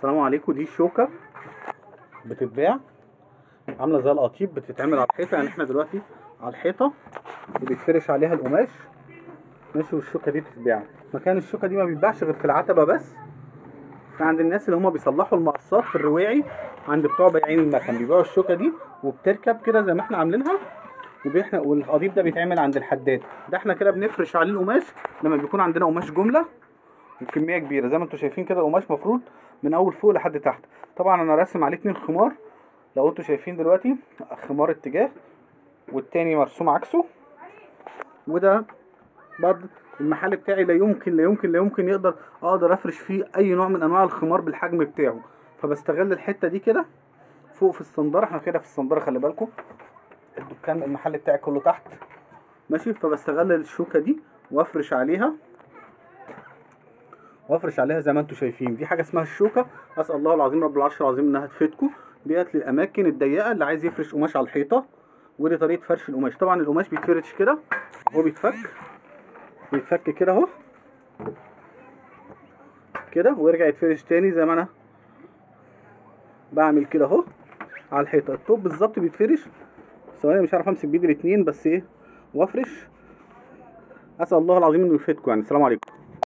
السلام عليكم دي الشوكة بتتباع عاملة زي القطيب بتتعمل على الحيطة يعني احنا دلوقتي على الحيطة وبيتفرش عليها القماش ماشي والشوكة دي بتتباع مكان الشوكة دي ما بيتباعش غير في العتبة بس في عند الناس اللي هم بيصلحوا المقصات في الرواعي عند بتوع بياعين المكن بيبيعوا الشوكة دي وبتركب كده زي ما احنا عاملينها وبيحنا والقضيب ده بيتعمل عند الحداد ده احنا كده بنفرش عليه القماش لما بيكون عندنا قماش جمله وكميه كبيره زي ما انتم شايفين كده القماش مفروض من اول فوق لحد تحت طبعا انا راسم عليه اتنين خمار لو انتم شايفين دلوقتي خمار اتجاه والتاني مرسوم عكسه وده برضه المحل بتاعي لا يمكن لا يمكن لا يمكن يقدر اقدر افرش فيه اي نوع من انواع الخمار بالحجم بتاعه فبستغل الحته دي كده فوق في الصنداره احنا كده في الصنداره خلي بالكم الدكان المحل بتاعي كله تحت ماشي فبستغل الشوكه دي وافرش عليها وافرش عليها زي ما انتم شايفين دي حاجه اسمها الشوكه اسال الله العظيم رب العرش العظيم انها تفيدكم ديت للاماكن الضيقه اللي عايز يفرش قماش على الحيطه ودي طريقه فرش القماش طبعا القماش بيتفرش كده هو بيتفك بيتفك كده اهو كده ويرجع يتفرش تاني زي ما انا بعمل كده اهو على الحيطه الطوب بالظبط بيتفرش ثواني مش عارف امسك بايدي الاتنين بس ايه وافرش اسال الله العظيم انه يفيدكم يعني السلام عليكم